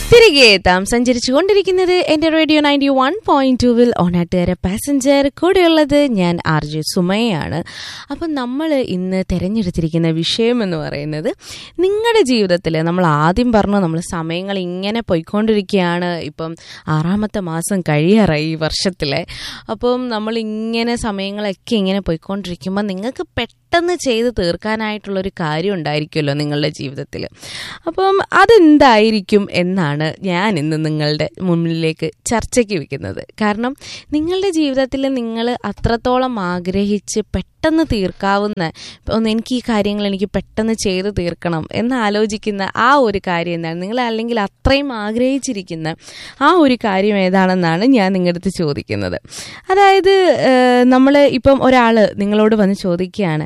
തിരികെ എത്താം സഞ്ചരിച്ചു കൊണ്ടിരിക്കുന്നത് എന്റെ റേഡിയോ നയൻറ്റി വൺ പോയിന്റ് ടുവിൽ ഓണാട്ടുകാര പാസഞ്ചർ കൂടെയുള്ളത് ഞാൻ ആർ ജെ സുമയാണ് അപ്പം നമ്മൾ ഇന്ന് തിരഞ്ഞെടുത്തിരിക്കുന്ന വിഷയം എന്ന് പറയുന്നത് നിങ്ങളുടെ ജീവിതത്തിൽ നമ്മൾ ആദ്യം പറഞ്ഞു നമ്മൾ സമയങ്ങൾ ഇങ്ങനെ പോയിക്കൊണ്ടിരിക്കുകയാണ് ഇപ്പം ആറാമത്തെ മാസം കഴിയാറായി ഈ വർഷത്തിലെ അപ്പം നമ്മൾ ഇങ്ങനെ സമയങ്ങളൊക്കെ ഇങ്ങനെ പോയിക്കൊണ്ടിരിക്കുമ്പോൾ നിങ്ങൾക്ക് പെട്ടെന്ന് ചെയ്ത് തീർക്കാനായിട്ടുള്ളൊരു കാര്യം ഉണ്ടായിരിക്കുമല്ലോ നിങ്ങളുടെ ജീവിതത്തിൽ അപ്പം അതെന്തായിരിക്കും എന്നാണ് ഞാൻ ഇന്ന് നിങ്ങളുടെ മുന്നിലേക്ക് ചർച്ചയ്ക്ക് വെക്കുന്നത് കാരണം നിങ്ങളുടെ ജീവിതത്തിൽ നിങ്ങൾ അത്രത്തോളം ആഗ്രഹിച്ച് പെട്ടെന്ന് തീർക്കാവുന്ന ഒന്ന് എനിക്ക് ഈ കാര്യങ്ങൾ എനിക്ക് പെട്ടെന്ന് ചെയ്ത് തീർക്കണം എന്ന് ആലോചിക്കുന്ന ആ ഒരു കാര്യം എന്താണ് നിങ്ങൾ അല്ലെങ്കിൽ അത്രയും ആഗ്രഹിച്ചിരിക്കുന്ന ആ ഒരു കാര്യം ഏതാണെന്നാണ് ഞാൻ നിങ്ങളുടെ അടുത്ത് ചോദിക്കുന്നത് അതായത് നമ്മൾ ഇപ്പം ഒരാൾ നിങ്ങളോട് വന്ന് ചോദിക്കുകയാണ്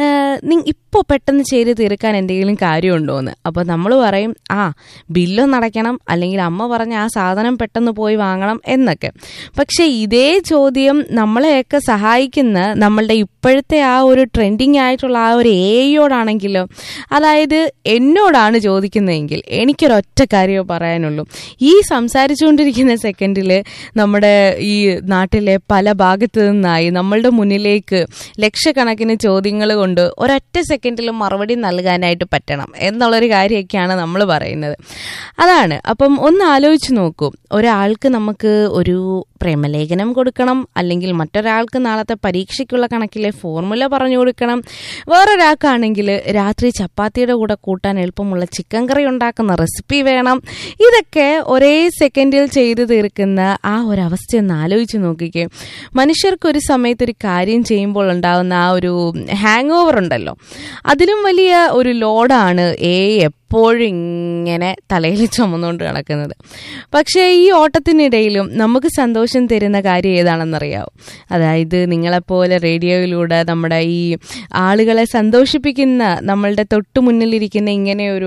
ഇപ്പോൾ പെട്ടെന്ന് ചെയ്ത് തീർക്കാൻ എന്തെങ്കിലും കാര്യമുണ്ടോ എന്ന് അപ്പോൾ നമ്മൾ പറയും ആ ബില്ലൊന്ന് അടയ്ക്കണം അല്ലെങ്കിൽ അമ്മ പറഞ്ഞ ആ സാധനം പെട്ടെന്ന് പോയി വാങ്ങണം എന്നൊക്കെ പക്ഷേ ഇതേ ചോദ്യം നമ്മളെയൊക്കെ സഹായിക്കുന്ന നമ്മളുടെ ഇപ്പോഴത്തെ ആ ഒരു ട്രെൻഡിങ് ആയിട്ടുള്ള ആ ഒരു എയോടാണെങ്കിലോ അതായത് എന്നോടാണ് ചോദിക്കുന്നതെങ്കിൽ എനിക്കൊരൊറ്റ കാര്യമേ പറയാനുള്ളൂ ഈ സംസാരിച്ചുകൊണ്ടിരിക്കുന്ന സെക്കൻഡിൽ നമ്മുടെ ഈ നാട്ടിലെ പല ഭാഗത്തു നിന്നായി നമ്മളുടെ മുന്നിലേക്ക് ലക്ഷക്കണക്കിന് ചോദ്യങ്ങൾ കൊണ്ട് ഒരൊറ്റ സെക്കൻഡിൽ മറുപടി നൽകാനായിട്ട് പറ്റണം എന്നുള്ളൊരു കാര്യമൊക്കെയാണ് നമ്മൾ പറയുന്നത് അതാണ് അപ്പം ഒന്ന് ആലോചിച്ച് നോക്കൂ ഒരാൾക്ക് നമുക്ക് ഒരു പ്രേമലേഖനം കൊടുക്കണം അല്ലെങ്കിൽ മറ്റൊരാൾക്ക് നാളത്തെ പരീക്ഷയ്ക്കുള്ള കണക്കിലെ ഫോർമുല പറഞ്ഞു കൊടുക്കണം വേറൊരാൾക്കാണെങ്കിൽ രാത്രി ചപ്പാത്തിയുടെ കൂടെ കൂട്ടാൻ എളുപ്പമുള്ള ചിക്കൻ കറി ഉണ്ടാക്കുന്ന റെസിപ്പി വേണം ഇതൊക്കെ ഒരേ സെക്കൻഡിൽ ചെയ്തു തീർക്കുന്ന ആ ഒരു അവസ്ഥ ഒന്ന് ആലോചിച്ച് നോക്കിക്കേ മനുഷ്യർക്ക് ഒരു സമയത്ത് ഒരു കാര്യം ചെയ്യുമ്പോൾ ഉണ്ടാകുന്ന ആ ഒരു ഹാങ് ഓവർ ഉണ്ടല്ലോ അതിലും വലിയ ഒരു ലോഡാണ് ഏ എപ്പോഴും ഇങ്ങനെ തലയിൽ ചുമന്നുകൊണ്ട് നടക്കുന്നത് പക്ഷേ ഈ ഓട്ടത്തിനിടയിലും നമുക്ക് സന്തോഷം തരുന്ന കാര്യം ഏതാണെന്നറിയാവും അതായത് നിങ്ങളെപ്പോലെ റേഡിയോയിലൂടെ നമ്മുടെ ഈ ആളുകളെ സന്തോഷിപ്പിക്കുന്ന നമ്മളുടെ തൊട്ടു മുന്നിലിരിക്കുന്ന ഇങ്ങനെ ഒരു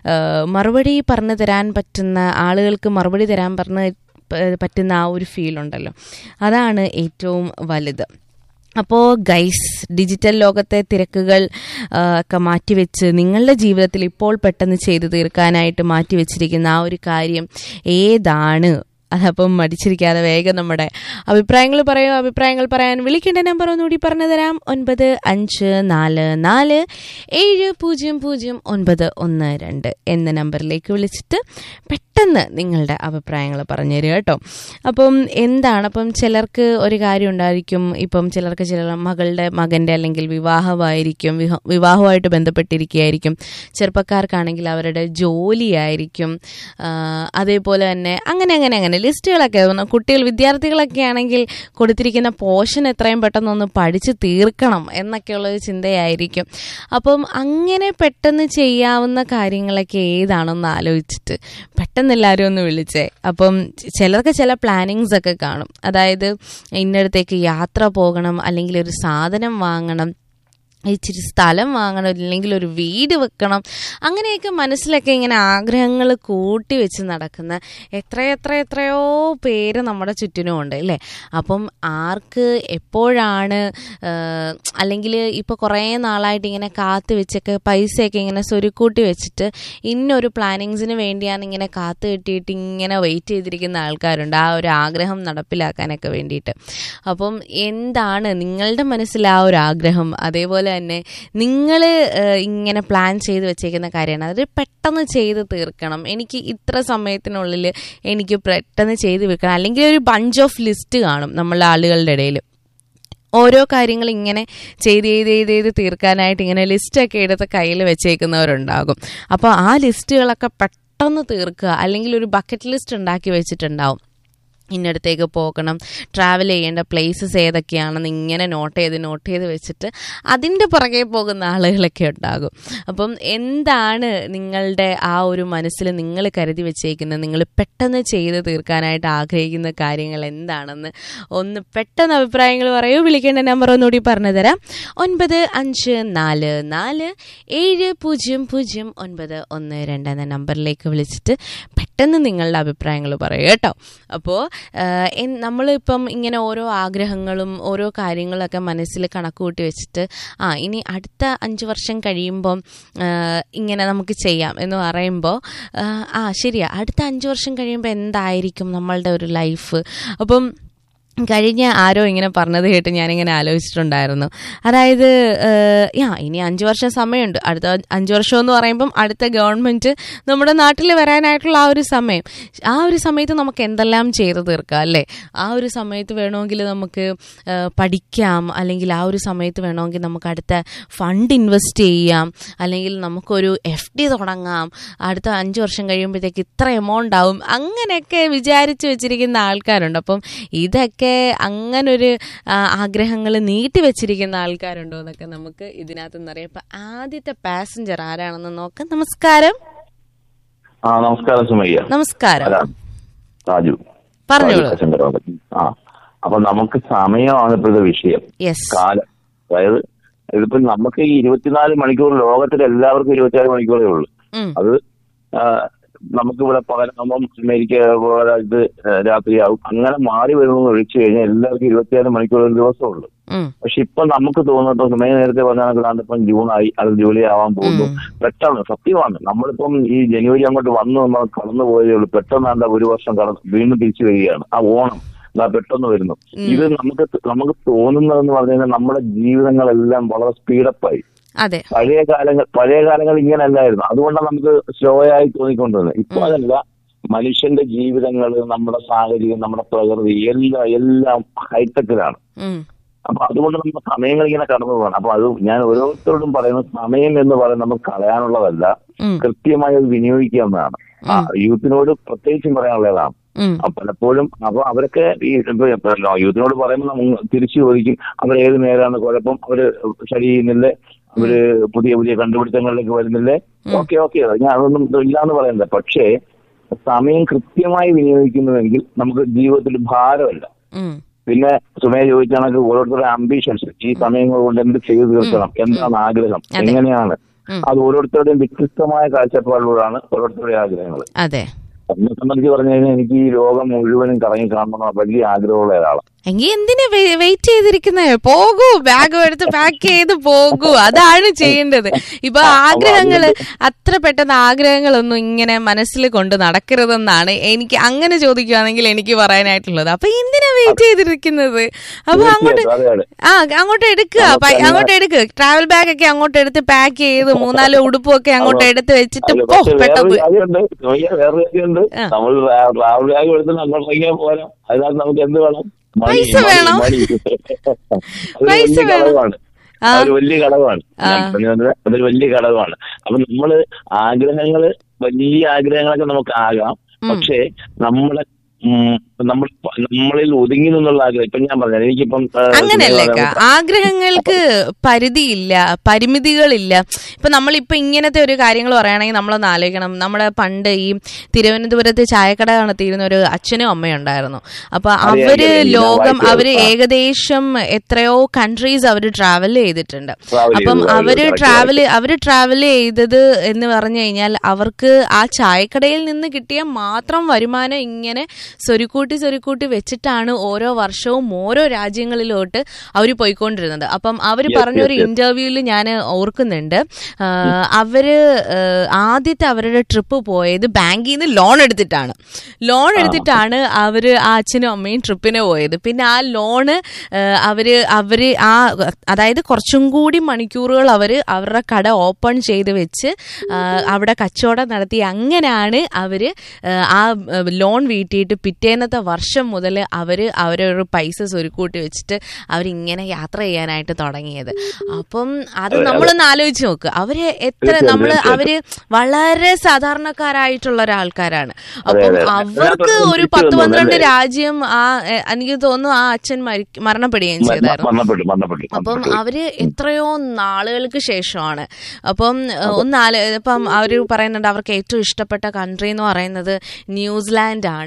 മറുപടി പറഞ്ഞു തരാൻ പറ്റുന്ന ആളുകൾക്ക് മറുപടി തരാൻ പറഞ്ഞ് പറ്റുന്ന ആ ഒരു ഫീൽ ഉണ്ടല്ലോ അതാണ് ഏറ്റവും വലുത് അപ്പോൾ ഗൈസ് ഡിജിറ്റൽ ലോകത്തെ തിരക്കുകൾ ഒക്കെ മാറ്റിവെച്ച് നിങ്ങളുടെ ജീവിതത്തിൽ ഇപ്പോൾ പെട്ടെന്ന് ചെയ്തു തീർക്കാനായിട്ട് മാറ്റിവെച്ചിരിക്കുന്ന ആ ഒരു കാര്യം ഏതാണ് അതപ്പം മടിച്ചിരിക്കാതെ വേഗം നമ്മുടെ അഭിപ്രായങ്ങൾ പറയൂ അഭിപ്രായങ്ങൾ പറയാൻ വിളിക്കേണ്ട നമ്പർ ഒന്നുകൂടി പറഞ്ഞു തരാം ഒൻപത് അഞ്ച് നാല് നാല് ഏഴ് പൂജ്യം പൂജ്യം ഒൻപത് ഒന്ന് രണ്ട് എന്ന നമ്പറിലേക്ക് വിളിച്ചിട്ട് പെട്ടെന്ന് നിങ്ങളുടെ അഭിപ്രായങ്ങൾ പറഞ്ഞു തരിക കേട്ടോ അപ്പം എന്താണ് അപ്പം ചിലർക്ക് ഒരു കാര്യം ഉണ്ടായിരിക്കും ഇപ്പം ചിലർക്ക് ചില മകളുടെ മകൻ്റെ അല്ലെങ്കിൽ വിവാഹമായിരിക്കും വിവാഹമായിട്ട് ബന്ധപ്പെട്ടിരിക്കുകയായിരിക്കും ചെറുപ്പക്കാർക്കാണെങ്കിൽ അവരുടെ ജോലിയായിരിക്കും അതേപോലെ തന്നെ അങ്ങനെ അങ്ങനെ അങ്ങനെ ലിസ്റ്റുകളൊക്കെ കുട്ടികൾ വിദ്യാർത്ഥികളൊക്കെ ആണെങ്കിൽ കൊടുത്തിരിക്കുന്ന പോർഷൻ എത്രയും പെട്ടെന്നൊന്ന് പഠിച്ച് തീർക്കണം എന്നൊക്കെയുള്ളൊരു ചിന്തയായിരിക്കും അപ്പം അങ്ങനെ പെട്ടെന്ന് ചെയ്യാവുന്ന കാര്യങ്ങളൊക്കെ ഏതാണെന്ന് ആലോചിച്ചിട്ട് പെട്ടെന്ന് എല്ലാവരും ഒന്ന് വിളിച്ചേ അപ്പം ചിലർക്ക് ചില പ്ലാനിങ്സ് ഒക്കെ കാണും അതായത് ഇന്നടത്തേക്ക് യാത്ര പോകണം അല്ലെങ്കിൽ ഒരു സാധനം വാങ്ങണം ഇച്ചിരി സ്ഥലം വാങ്ങണം അല്ലെങ്കിൽ ഒരു വീട് വെക്കണം അങ്ങനെയൊക്കെ മനസ്സിലൊക്കെ ഇങ്ങനെ ആഗ്രഹങ്ങൾ കൂട്ടി വെച്ച് നടക്കുന്ന എത്രയെത്ര എത്രയോ പേര് നമ്മുടെ ചുറ്റിനും ഉണ്ട് അല്ലേ അപ്പം ആർക്ക് എപ്പോഴാണ് അല്ലെങ്കിൽ ഇപ്പോൾ കുറേ നാളായിട്ട് ഇങ്ങനെ കാത്തു വെച്ചൊക്കെ പൈസയൊക്കെ ഇങ്ങനെ സ്വരുക്കൂട്ടി വെച്ചിട്ട് ഇന്നൊരു പ്ലാനിങ്സിന് വേണ്ടിയാണ് ഇങ്ങനെ കാത്തു കെട്ടിയിട്ട് ഇങ്ങനെ വെയിറ്റ് ചെയ്തിരിക്കുന്ന ആൾക്കാരുണ്ട് ആ ഒരു ആഗ്രഹം നടപ്പിലാക്കാനൊക്കെ വേണ്ടിയിട്ട് അപ്പം എന്താണ് നിങ്ങളുടെ മനസ്സിൽ ആ ഒരു ആഗ്രഹം അതേപോലെ തന്നെ നിങ്ങൾ ഇങ്ങനെ പ്ലാൻ ചെയ്ത് വെച്ചേക്കുന്ന കാര്യമാണ് അത് പെട്ടെന്ന് ചെയ്ത് തീർക്കണം എനിക്ക് ഇത്ര സമയത്തിനുള്ളിൽ എനിക്ക് പെട്ടെന്ന് ചെയ്ത് വെക്കണം അല്ലെങ്കിൽ ഒരു ബഞ്ച് ഓഫ് ലിസ്റ്റ് കാണും നമ്മളുടെ ആളുകളുടെ ഇടയിൽ ഓരോ കാര്യങ്ങൾ ഇങ്ങനെ ചെയ്ത് ചെയ്ത് ചെയ്ത് ചെയ്ത് തീർക്കാനായിട്ട് ഇങ്ങനെ ലിസ്റ്റൊക്കെ എടുത്ത് കയ്യിൽ വെച്ചേക്കുന്നവരുണ്ടാകും അപ്പോൾ ആ ലിസ്റ്റുകളൊക്കെ പെട്ടെന്ന് തീർക്കുക അല്ലെങ്കിൽ ഒരു ബക്കറ്റ് ലിസ്റ്റ് ഉണ്ടാക്കി വെച്ചിട്ടുണ്ടാവും ഇന്നടത്തേക്ക് പോകണം ട്രാവൽ ചെയ്യേണ്ട പ്ലേസസ് ഏതൊക്കെയാണെന്ന് ഇങ്ങനെ നോട്ട് ചെയ്ത് നോട്ട് ചെയ്ത് വെച്ചിട്ട് അതിൻ്റെ പുറകെ പോകുന്ന ആളുകളൊക്കെ ഉണ്ടാകും അപ്പം എന്താണ് നിങ്ങളുടെ ആ ഒരു മനസ്സിൽ നിങ്ങൾ കരുതി വെച്ചേക്കുന്നത് നിങ്ങൾ പെട്ടെന്ന് ചെയ്ത് തീർക്കാനായിട്ട് ആഗ്രഹിക്കുന്ന കാര്യങ്ങൾ എന്താണെന്ന് ഒന്ന് പെട്ടെന്ന് അഭിപ്രായങ്ങൾ പറയൂ വിളിക്കേണ്ട നമ്പർ ഒന്നുകൂടി പറഞ്ഞു തരാം ഒൻപത് അഞ്ച് നാല് നാല് ഏഴ് പൂജ്യം പൂജ്യം ഒൻപത് ഒന്ന് രണ്ട് എന്ന നമ്പറിലേക്ക് വിളിച്ചിട്ട് പെട്ടെന്ന് നിങ്ങളുടെ അഭിപ്രായങ്ങൾ പറയൂ കേട്ടോ അപ്പോൾ നമ്മളിപ്പം ഇങ്ങനെ ഓരോ ആഗ്രഹങ്ങളും ഓരോ കാര്യങ്ങളൊക്കെ മനസ്സിൽ കണക്ക് കൂട്ടി വെച്ചിട്ട് ആ ഇനി അടുത്ത അഞ്ച് വർഷം കഴിയുമ്പം ആ, ഇങ്ങനെ നമുക്ക് ചെയ്യാം എന്ന് പറയുമ്പോൾ ആ ശരിയാ അടുത്ത അഞ്ച് വർഷം കഴിയുമ്പോൾ എന്തായിരിക്കും നമ്മളുടെ ഒരു ലൈഫ് അപ്പം കഴിഞ്ഞ ആരോ ഇങ്ങനെ പറഞ്ഞത് കേട്ട് ഞാനിങ്ങനെ ആലോചിച്ചിട്ടുണ്ടായിരുന്നു അതായത് ഏഹ്, യാ ഇനി അഞ്ച് വർഷം സമയമുണ്ട് അടുത്ത അഞ്ച് വർഷം എന്ന് പറയുമ്പം അടുത്ത ഗവൺമെൻറ് നമ്മുടെ നാട്ടിൽ വരാനായിട്ടുള്ള ആ ഒരു സമയം ആ ഒരു സമയത്ത് നമുക്ക് എന്തെല്ലാം ചെയ്തു തീർക്കാം അല്ലേ ആ ഒരു സമയത്ത് വേണമെങ്കിൽ നമുക്ക് ഏഹ്, പഠിക്കാം അല്ലെങ്കിൽ ആ ഒരു സമയത്ത് വേണമെങ്കിൽ നമുക്ക് അടുത്ത ഫണ്ട് ഇൻവെസ്റ്റ് ചെയ്യാം അല്ലെങ്കിൽ നമുക്കൊരു എഫ് ഡി തുടങ്ങാം അടുത്ത അഞ്ച് വർഷം കഴിയുമ്പോഴത്തേക്ക് ഇത്ര എമൗണ്ട് ആവും അങ്ങനെയൊക്കെ വിചാരിച്ചു വെച്ചിരിക്കുന്ന ആൾക്കാരുണ്ട് അപ്പം ഇതൊക്കെ അങ്ങനൊരു ആഗ്രഹങ്ങൾ നീട്ടി വെച്ചിരിക്കുന്ന ആൾക്കാരുണ്ടോ എന്നൊക്കെ നമുക്ക് ഇതിനകത്ത് നിന്നറിയാം അപ്പൊ ആദ്യത്തെ പാസഞ്ചർ ആരാണെന്ന് നോക്കാം നമസ്കാരം ആ നമസ്കാരം സുമയ്യ നമസ്കാരം അല്ല രാജു പറഞ്ഞോളൂ രാജു ശങ്കരവാദൻ. ആ അപ്പൊ നമുക്ക് സമയമാണ് ഇപ്പോഴത്തെ വിഷയം യെസ് കാലം അതായത് ഇതിപ്പോ നമുക്ക് ഈ ഇരുപത്തിനാല് മണിക്കൂർ ലോകത്തിൽ എല്ലാവർക്കും ഇരുപത്തിനാല് മണിക്കൂറേ ഉള്ളൂ അത് ആ, നമുക്കിവിടെ പകലാകുമ്പം അമേരിക്ക പോലെ ഇത് രാത്രിയാവും അങ്ങനെ മാറി വരുന്നത് ഒഴിച്ചു കഴിഞ്ഞാൽ എല്ലാവർക്കും ഇരുപത്തിനാല് മണിക്കൂർ ഒരു ദിവസമുള്ളൂ പക്ഷെ ഇപ്പൊ നമുക്ക് തോന്നുന്നത് സുമയ നേരത്തെ പറഞ്ഞാൽ ഇപ്പം ജൂണായി അത് ജൂലൈ ആവാൻ പോകുന്നു പെട്ടെന്ന് സത്യമാണ് നമ്മളിപ്പം ഈ ജനുവരി അങ്ങോട്ട് വന്നു നമ്മൾ കടന്നു പോയതേ ഉള്ളൂ പെട്ടെന്ന് എന്താ ഒരു വർഷം കടന്നു വീണ്ടും തിരിച്ചു വരികയാണ് ആ ഓണം എന്താ പെട്ടെന്ന് വരുന്നു ഇത് നമുക്ക് നമുക്ക് തോന്നുന്നതെന്ന് പറഞ്ഞു കഴിഞ്ഞാൽ നമ്മുടെ ജീവിതങ്ങളെല്ലാം വളരെ സ്പീഡപ്പായി അതെ പഴയ കാലങ്ങൾ പഴയ കാലങ്ങൾ ഇങ്ങനെ അല്ലായിരുന്നു അതുകൊണ്ടാണ് നമുക്ക് സ്ലോ ആയി തോന്നിക്കൊണ്ടിരുന്നത് ഇപ്പൊ അതല്ല മനുഷ്യന്റെ ജീവിതങ്ങൾ നമ്മുടെ സാഹചര്യം നമ്മുടെ പ്രകൃതി എല്ലാം എല്ലാം ഹൈടെക്കിലാണ് ഉം. അപ്പൊ അതുകൊണ്ട് നമ്മുടെ സമയങ്ങൾ ഇങ്ങനെ കടന്നു പോകണം അപ്പൊ അത് ഞാൻ ഓരോരുത്തരോടും പറയുന്നത് സമയം എന്ന് പറയുന്നത് നമുക്ക് കളയാനുള്ളതല്ല ഉം. കൃത്യമായി അത് വിനിയോഗിക്കാവുന്നതാണ് ആ, യൂത്തിനോട് പ്രത്യേകിച്ചും പറയാനുള്ളതാണ് ഉം. അപ്പൊ പലപ്പോഴും അപ്പൊ അവരൊക്കെ ഈ ഇപ്പൊ ഇപ്പൊ യൂത്തിനോട് പറയുമ്പോൾ നമ്മൾ തിരിച്ചു ചോദിക്കും അവർ ഏത് നേരാണ് കുഴപ്പം അവര് സ്റ്റഡി ചെയ്യുന്നില്ലേ അവര് പുതിയ പുതിയ കണ്ടുപിടുത്തങ്ങളിലേക്ക് വരുന്നില്ലേ ഓക്കെ ഓക്കെ ഞാൻ അതൊന്നും ഇല്ലാന്ന് പറയുന്നില്ല പക്ഷേ സമയം കൃത്യമായി വിനിയോഗിക്കുന്നുവെങ്കിൽ നമുക്ക് ജീവിതത്തിൽ ഭാരമല്ല ഉം. പിന്നെ സുമയ ചോദിച്ചാണെങ്കിൽ ഓരോരുത്തരുടെ അംബിഷൻസ് ഈ സമയങ്ങൾ കൊണ്ട് എന്ത് ചെയ്തു തീർക്കണം എന്താണ് ആഗ്രഹം എങ്ങനെയാണ് ഉം. അത് ഓരോരുത്തരുടെയും വ്യത്യസ്തമായ കാഴ്ചപ്പാടിലൂടെയാണ് ഓരോരുത്തരുടെ ആഗ്രഹങ്ങൾ അതെ എന്നെ സംബന്ധിച്ച് പറഞ്ഞു കഴിഞ്ഞാൽ എനിക്ക് ഈ ലോകം മുഴുവനും കറങ്ങി കാണണമെന്ന വലിയ ആഗ്രഹമുള്ള ഒരാളാണ് എങ്കിൽ എന്തിനാ വെയിറ്റ് ചെയ്തിരിക്കുന്നത് പോകൂ ബാഗ് എടുത്ത് പാക്ക് ചെയ്ത് പോകൂ അതാണ് ചെയ്യേണ്ടത് ഇപ്പൊ ആഗ്രഹങ്ങള് അത്ര പെട്ടെന്ന് ആഗ്രഹങ്ങളൊന്നും ഇങ്ങനെ മനസ്സിൽ കൊണ്ട് നടക്കരുതെന്നാണ് എനിക്ക് അങ്ങനെ ചോദിക്കുകയാണെങ്കിൽ എനിക്ക് പറയാനായിട്ടുള്ളത് അപ്പൊ എന്തിനാ വെയിറ്റ് ചെയ്തിരിക്കുന്നത് അപ്പൊ അങ്ങോട്ട് തീർച്ചയായിട്ടും, അതെ, അതെ. ആ അങ്ങോട്ട് എടുക്കുക പ- അങ്ങോട്ട് എടുക്കുക ട്രാവൽ ബാഗ് ഒക്കെ അങ്ങോട്ട് എടുത്ത് പാക്ക് ചെയ്ത് മൂന്നാല് ഉടുപ്പും ഒക്കെ അങ്ങോട്ട് എടുത്ത് വെച്ചിട്ട് അല്ല, പോ പക്ഷേ വേറൊരു പെട്ടെന്ന് കാര്യമുണ്ട് നോക്കിയാ വേറൊരു കാര്യമുണ്ട് ആ. നമ്മൾ ട്രാവൽ ബാഗ് എടുത്ത് അങ്ങോട്ട് ഇറങ്ങിയാൽ പോരാ അതിനകത്ത് നമുക്ക് എന്ത് വേണം മണി, പൈസ മണി, വേണം. മണി. അതൊരു പൈസ വലിയ വേണം. ഘടകമാണ് ആ. അതൊരു വലിയ ഘടകമാണ് ആ. ഞാൻ പറഞ്ഞു വന്നത് അതൊരു വലിയ ഘടകമാണ് അപ്പൊ നമ്മള് ആഗ്രഹങ്ങള് വലിയ ആഗ്രഹങ്ങളൊക്കെ നമുക്ക് ആകാം പക്ഷേ നമ്മളെ ഉം, നമ്മൾ നമ്മളിൽ ഒതുങ്ങി നിന്നുള്ള ആഗ്രഹം ഇപ്പൊ ഞാൻ പറഞ്ഞു എനിക്കിപ്പം ആ, അങ്ങനെയല്ലേ സുമയ അക്ക? പറഞ്ഞ- ആഗ്രഹങ്ങൾക്ക് പരിധിയില്ല പരിമിതികളില്ല ഇപ്പൊ നമ്മളിപ്പോ ഇങ്ങനത്തെ ഒരു കാര്യങ്ങൾ പറയുകയാണെങ്കിൽ നമ്മളൊന്ന് ആലോചിക്കണം നമ്മുടെ പണ്ട് ഈ തിരുവനന്തപുരത്ത് ചായക്കട നടത്തിയിരുന്ന ഒരു അച്ഛനും അമ്മയും ഉണ്ടായിരുന്നു അപ്പൊ അറിയാം, അവര് അറിയാം. ഞാൻ ലോകം വായിച്ചത്. അവര് ആ. ഏകദേശം എത്രയോ കൺട്രീസ് അവര് ട്രാവൽ ചെയ്തിട്ടുണ്ട് Travel അപ്പം ചെയ്തു, അവര് correct, ട്രാവൽ അവര് ട്രാവൽ ചെയ്തത് എന്ന് പറഞ്ഞു കഴിഞ്ഞാൽ അവർക്ക് ആ ചായക്കടയിൽ നിന്ന് കിട്ടിയ മാത്രം വരുമാനം ഇങ്ങനെ സ്വരുക്കൂട്ടി സ്വരുക്കൂട്ടി വെച്ചിട്ടാണ് ഓരോ വർഷവും ഓരോ രാജ്യങ്ങളിലോട്ട് അവർ പോയിക്കൊണ്ടിരുന്നത് അപ്പം അവർ Yes, പറഞ്ഞൊരു yes, yes. ഇന്റർവ്യൂവിൽ ഞാൻ ഓർക്കുന്നുണ്ട് ആ, അവര് ആ, ആദ്യത്തെ അവരുടെ ട്രിപ്പ് പോയത് ബാങ്കിൽ നിന്ന് ലോൺ എടുത്തിട്ടാണ് ലോൺ എടുത്തിട്ടാണ് അവര് ആ അച്ഛനും അമ്മയും ട്രിപ്പിന് പോയത് പിന്നെ ആ ലോണ് അവര് അവര് ആ അതായത് കുറച്ചും കൂടി മണിക്കൂറുകൾ അവര് അവരുടെ കട ഓപ്പൺ ചെയ്ത് വെച്ച് ആ, അവിടെ കച്ചവടം നടത്തി അങ്ങനെയാണ് അവര് ആ, ആ ലോൺ വീട്ടിയിട്ട് പിറ്റേന്നത്തെ വർഷം മുതൽ അവര് അവരൊരു പൈസ സ്വരുക്കൂട്ടി വെച്ചിട്ട് അവരിങ്ങനെ യാത്ര ചെയ്യാനായിട്ട് തുടങ്ങിയത് അപ്പം അത് നമ്മളൊന്ന് ആലോചിച്ച് നോക്ക് അവര് എത്ര തീർച്ചയായും, നമ്മള് തീർച്ചയായും. അവര് വളരെ സാധാരണക്കാരായിട്ടുള്ള ഒരാൾക്കാരാണ് അപ്പം അതെ, അതെ. അവർക്ക് അതിനകത്ത് ഒരു തിരിച്ചു പത്ത് വന്നു, പന്ത്രണ്ട് അല്ലേ? രാജ്യം ആ എ, എനിക്ക് തോന്നുന്നു ആ അച്ഛൻ മരി മരണപ്പെടുകയും ചെയ്തായിരുന്നു മരണപ്പെട്ടു മരണപ്പെട്ടു അപ്പം മരണപ്പെട്ടു. അവര് എത്രയോ നാളുകൾക്ക് ശേഷമാണ് അപ്പം ഏഹ്, ഒന്ന് ആല ഇപ്പം അവർ പറയുന്നുണ്ട് അവർക്ക് ഏറ്റവും ഇഷ്ടപ്പെട്ട കൺട്രി എന്ന് പറയുന്നത് ന്യൂസിലാൻഡ് ആണ്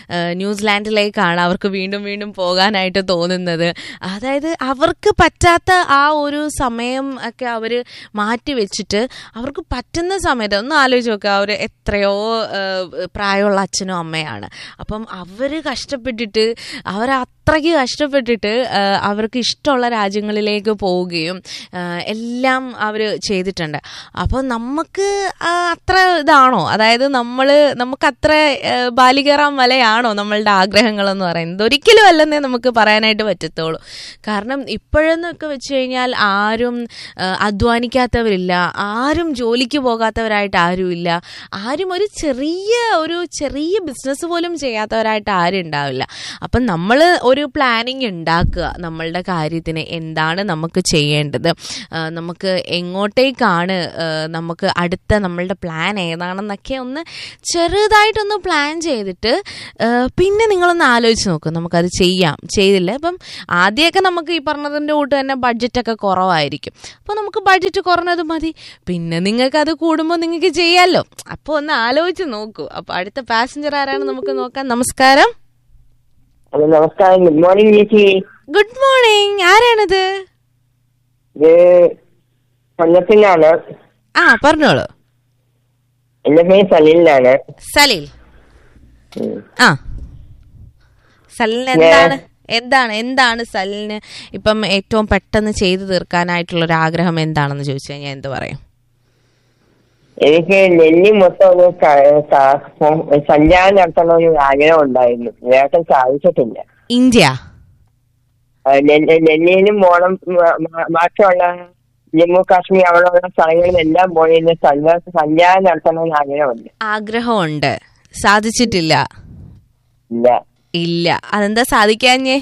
ന്യൂസിലാൻഡിലേക്കാണ് അവർക്ക് വീണ്ടും വീണ്ടും പോകാനായിട്ട് തോന്നുന്നത് അതായത് അവർക്ക് പറ്റാത്ത ആ ഒരു സമയം ഒക്കെ അവർ മാറ്റി വെച്ചിട്ട് അവർക്ക് പറ്റുന്ന സമയത്ത് ഒന്ന് ആലോചിച്ച് നോക്കുക അവർ എത്രയോ ആ, പ്രായമുള്ള അച്ഛനും അമ്മയാണ് അപ്പം അവർ കഷ്ടപ്പെട്ടിട്ട് അവർ അത്രയ്ക്ക് കഷ്ടപ്പെട്ടിട്ട് ആ, അവർക്ക് ഇഷ്ടമുള്ള രാജ്യങ്ങളിലേക്ക് പോവുകയും ആ, എല്ലാം അവർ ചെയ്തിട്ടുണ്ട് അപ്പോൾ നമുക്ക് ആ, അത്ര ഇതാണോ അതായത് നമ്മൾ നമുക്ക് അത്ര ആ, ബാലികേറാം വലയാണോ നമ്മളുടെ ആഗ്രഹങ്ങളെന്ന് പറയുന്നത് ഒരിക്കലും അല്ലെന്നേ നമുക്ക് പറയാനായിട്ട് പറ്റത്തുള്ളൂ കാരണം ഇപ്പോഴെന്നൊക്കെ വെച്ച് കഴിഞ്ഞാൽ ആരും ആ, അധ്വാനിക്കാത്തവരില്ല ആരും ജോലിക്ക് പോകാത്തവരായിട്ട് ആരുമില്ല ആരും ഒരു ചെറിയ ഒരു ചെറിയ ബിസിനസ് പോലും ചെയ്യാത്തവരായിട്ട് ആരും ഉണ്ടാവില്ല അപ്പം നമ്മൾ ഒരു പ്ലാനിങ് ഉണ്ടാക്കുക നമ്മളുടെ കാര്യത്തിന് എന്താണ് നമുക്ക് ചെയ്യേണ്ടത് ആ, നമുക്ക് എങ്ങോട്ടേക്കാണ് ആ, നമുക്ക് അടുത്ത നമ്മളുടെ പ്ലാൻ ഏതാണെന്നൊക്കെ ഒന്ന് ചെറുതായിട്ടൊന്ന് പ്ലാൻ ചെയ്തിട്ട് ആ, പിന്നെ നിങ്ങളൊന്ന് ആലോചിച്ച് നോക്കും നമുക്കത് ചെയ്യാം ചെയ്തില്ല അപ്പം ആദ്യമൊക്കെ നമുക്ക് ഈ പറഞ്ഞതിൻ്റെ കൂട്ട് തന്നെ ബഡ്ജറ്റൊക്കെ കുറവായിരിക്കും അപ്പോൾ നമുക്ക് ബഡ്ജറ്റ് കുറഞ്ഞത് മതി പിന്നെ നിങ്ങൾക്ക് അത് കൂടുമ്പോൾ നിങ്ങൾക്ക് ചെയ്യാമല്ലോ അപ്പോൾ ഒന്ന് ആലോചിച്ച് നോക്കൂ അപ്പോൾ അടുത്ത പാസഞ്ചർ ആരാണ് നമുക്ക് നോക്കാം നമസ്കാരം ഹലോ നമസ്കാരം ഗുഡ് മോർണിംഗ് ചേച്ചി ഗുഡ് മോർണിംഗ് ആരാണിത് ഇത് കൊല്ലത്തിലാണ് ആ പറഞ്ഞോളൂ എന്റെ പേര് സലീലിനാണ് സലീൽ ഉം. ആ സലിന് എന്താണ് എന്താണ് എന്താണ് സലിന് ഇപ്പം ഏറ്റവും പെട്ടെന്ന് ചെയ്തു തീർക്കാനായിട്ടുള്ള ഒരു ആഗ്രഹം എന്താണെന്ന് ചോദിച്ചു കഴിഞ്ഞാൽ എന്ത് പറയും എനിക്ക് ഡൽഹി മൊത്തം ഒന്ന് ക- ക- സഞ്ചാരം നടത്തണ ഒരു ആഗ്രഹം ഉണ്ടായിരുന്നു നേരത്തെ സാധിച്ചിട്ടില്ല ഇന്ത്യ ആ, ഡൽ- ഡൽഹിയിലും പോണം മ- മ- ബാക്കിയുള്ള ജമ്മു കാശ്മീർ അവിടെയുള്ള സ്ഥലങ്ങളിലെല്ലാം പോയി ഇന്ന് സഞ്ചാ- സഞ്ചാരം നടത്തണമെന്ന് ആഗ്രഹമുണ്ട് ആഗ്രഹമുണ്ട് സാധിച്ചിട്ടില്ല ഇല്ല ഇല്ല അതെന്താ സാധിക്കാഞ്ഞേ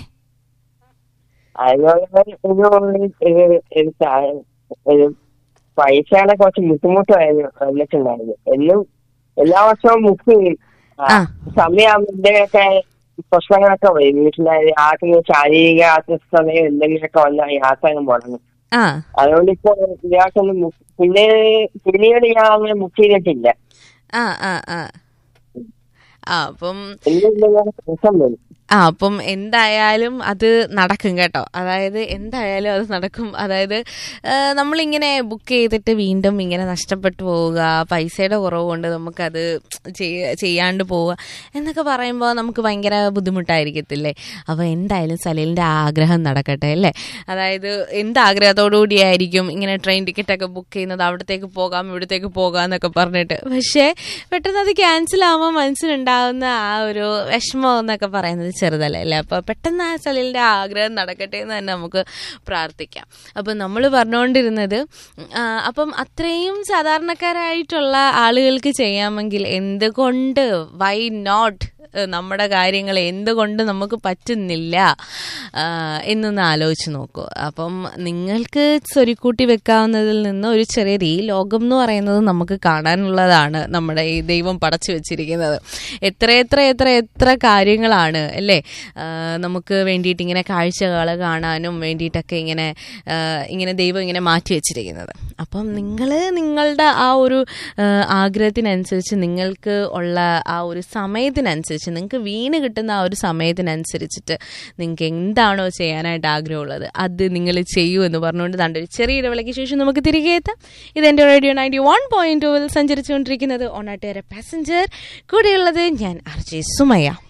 അതുപോലെ ഒരു ഒരു- ഒരു സാ- ഒരു പൈസയുടെ കുറച്ച് ബുദ്ധിമുട്ടായിരുന്നു വന്നിട്ടുണ്ടായിരുന്നു എന്നും എല്ലാ വർഷവും ബുക്ക് ചെയ്യും ആ, ആ. സമയമാകുമ്പോൾ എന്തെങ്കിലുമൊക്കെ പ്രശ്നങ്ങളൊക്കെ വരും വീട്ടിലെ ആർക്കും ശാരീരിക അസ്വസ്ഥതയോ എന്തെങ്കിലുമൊക്കെ വന്നാൽ യാത്ര അങ്ങ് മുടങ്ങും ആ അതുകൊണ്ട് ഇപ്പൊ ഇയാൾക്കൊന്നും ബുക്ക് പിന്നെ പിന്നീട് ഞാൻ അങ്ങനെ ബുക്ക് ചെയ്തിട്ടില്ല ആ ആ ആ ആ അപ്പം എന്തെങ്കിലും പ്രശ്നം വരും ആ അപ്പം എന്തായാലും അത് നടക്കും കേട്ടോ അതായത് എന്തായാലും അത് നടക്കും അതായത് ആ, നമ്മളിങ്ങനെ ബുക്ക് ചെയ്തിട്ട് വീണ്ടും ഇങ്ങനെ നഷ്ടപ്പെട്ടു പോവുക പൈസയുടെ കുറവ് കൊണ്ട് നമുക്കത് ചെയ്യ- ചെയ്യാണ്ട് പോവുക എന്നൊക്കെ പറയുമ്പോൾ നമുക്ക് ഭയങ്കര ബുദ്ധിമുട്ടായിരിക്കത്തില്ലേ അപ്പോൾ എന്തായാലും സലീലിൻ്റെ ആഗ്രഹം നടക്കട്ടെ അല്ലേ അതായത് എന്ത് ആഗ്രഹത്തോടു കൂടിയായിരിക്കും ഇങ്ങനെ ട്രെയിൻ ടിക്കറ്റൊക്കെ ബുക്ക് ചെയ്യുന്നത് അവിടത്തേക്ക് പോകാം ഇവിടത്തേക്ക് പോകാം എന്നൊക്കെ പറഞ്ഞിട്ട് പക്ഷേ പെട്ടെന്ന് അത് ക്യാൻസൽ ആവുമ്പോൾ മനസ്സിലുണ്ടാകുന്ന ആ ഒരു വിഷമം എന്നൊക്കെ പറയുന്നത് ചെറുതല്ലേ അല്ലേ അപ്പോൾ പെട്ടെന്ന് ആ സലീലിൻ്റെ ആഗ്രഹം നടക്കട്ടെ എന്ന് തന്നെ നമുക്ക് പ്രാർത്ഥിക്കാം അപ്പം നമ്മൾ പറഞ്ഞുകൊണ്ടിരുന്നത് ആ, അപ്പം അത്രയും സാധാരണക്കാരായിട്ടുള്ള ആളുകൾക്ക് ചെയ്യാമെങ്കിൽ എന്തുകൊണ്ട് വൈ നോട്ട് നമ്മുടെ കാര്യങ്ങൾ എന്തുകൊണ്ട് നമുക്ക് പറ്റുന്നില്ല ആ, എന്നൊന്ന് ആലോചിച്ച് നോക്കൂ അപ്പം നിങ്ങൾക്ക് സ്വരുക്കൂട്ടി വെക്കാവുന്നതിൽ നിന്ന് ഒരു ചെറിയ ഈ ലോകം എന്ന് പറയുന്നത് നമുക്ക് കാണാനുള്ളതാണ് നമ്മുടെ ഈ ദൈവം പടച്ചു വെച്ചിരിക്കുന്നത് എത്ര എത്ര എത്ര എത്ര കാര്യങ്ങളാണ് അല്ലേ ആ, നമുക്ക് വേണ്ടിയിട്ട് ഇങ്ങനെ കാഴ്ചകൾ കാണാനും വേണ്ടിയിട്ടൊക്കെ ഇങ്ങനെ ആ, ഇങ്ങനെ ദൈവം ഇങ്ങനെ മാറ്റി വെച്ചിരിക്കുന്നത് അപ്പം നിങ്ങൾ നിങ്ങളുടെ ആ ഒരു ആ, ആഗ്രഹത്തിനനുസരിച്ച് നിങ്ങൾക്ക് ഉള്ള ആ ഒരു സമയത്തിനനുസരിച്ച് നിങ്ങൾക്ക് വീണ് കിട്ടുന്ന ആ ഒരു സമയത്തിനനുസരിച്ചിട്ട് നിങ്ങൾക്ക് എന്താണോ ചെയ്യാനായിട്ട് ആഗ്രഹമുള്ളത് അത് നിങ്ങൾ ചെയ്യൂ എന്ന് പറഞ്ഞുകൊണ്ട് ദാണ്ട് ഒരു ചെറിയ ഇടവേളയ്ക്ക് ശേഷം നമുക്ക് തിരികെ എത്താം ഇതെൻ്റെ റേഡിയോ നയൻറ്റി വൺ പോയിന്റ് ടൂവിൽ സഞ്ചരിച്ചുകൊണ്ടിരിക്കുന്നത് ഓണാട്ടുകാരെ പാസഞ്ചർ കൂടെയുള്ളത് ഞാൻ ആർ ജെ സുമയ്യ